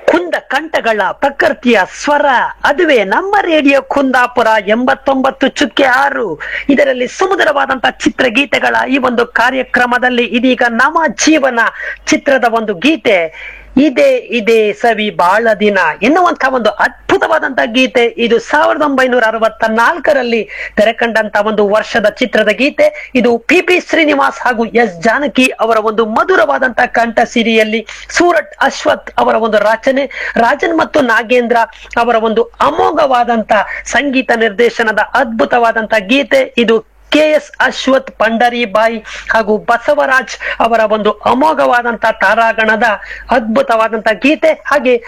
ಕುಂದ ಕಂಠಗಳ ಪ್ರಕೃತಿಯ ಸ್ವರ ಅದುವೇ ನಮ್ಮ ರೇಡಿಯೋ ಕುಂದಾಪುರ ಎಂಬತ್ತೊಂಬತ್ತು ಚುಕ್ಕೆ ಆರು ಇದರಲ್ಲಿ ಸುಮಧುರವಾದಂತಹ ಚಿತ್ರಗೀತೆಗಳ ಈ ಒಂದು ಕಾರ್ಯಕ್ರಮದಲ್ಲಿ ಇದೀಗ ನವ ಜೀವನ ಚಿತ್ರದ ಒಂದು ಗೀತೆ ಇದೇ ಇದೇ ಸವಿ ಬಾಳ ದಿನ ಎನ್ನುವಂತಹ ಒಂದು ಅದ್ಭುತವಾದಂತಹ ಗೀತೆ ಇದು ಸಾವಿರದ ಒಂಬೈನೂರ ಅರವತ್ತ ನಾಲ್ಕರಲ್ಲಿ ತೆರೆಕಂಡಂತ ಒಂದು ವರ್ಷದ ಚಿತ್ರದ ಗೀತೆ ಇದು ಪಿ ಪಿ ಶ್ರೀನಿವಾಸ್ ಹಾಗೂ ಎಸ್ ಜಾನಕಿ ಅವರ ಒಂದು ಮಧುರವಾದಂತಹ ಕಂಠ ಸಿರಿಯಲ್ಲಿ ಸೂರಟ್ ಅಶ್ವಥ್ ಅವರ ಒಂದು ರಚನೆ ರಾಜನ್ ಮತ್ತು ನಾಗೇಂದ್ರ ಅವರ ಒಂದು ಅಮೋಘವಾದಂತ ಸಂಗೀತ ನಿರ್ದೇಶನದ ಅದ್ಭುತವಾದಂತ ಗೀತೆ ಇದು ಕೆ ಎಸ್ ಅಶ್ವಥ್ ಪಂಡರಿಬಾಯಿ ಹಾಗೂ ಬಸವರಾಜ್ ಅವರ ಒಂದು ಅಮೋಘವಾದಂತ ತಾರಾಗಣದ ಅದ್ಭುತವಾದಂತ ಗೀತೆ ಹಾಗೆ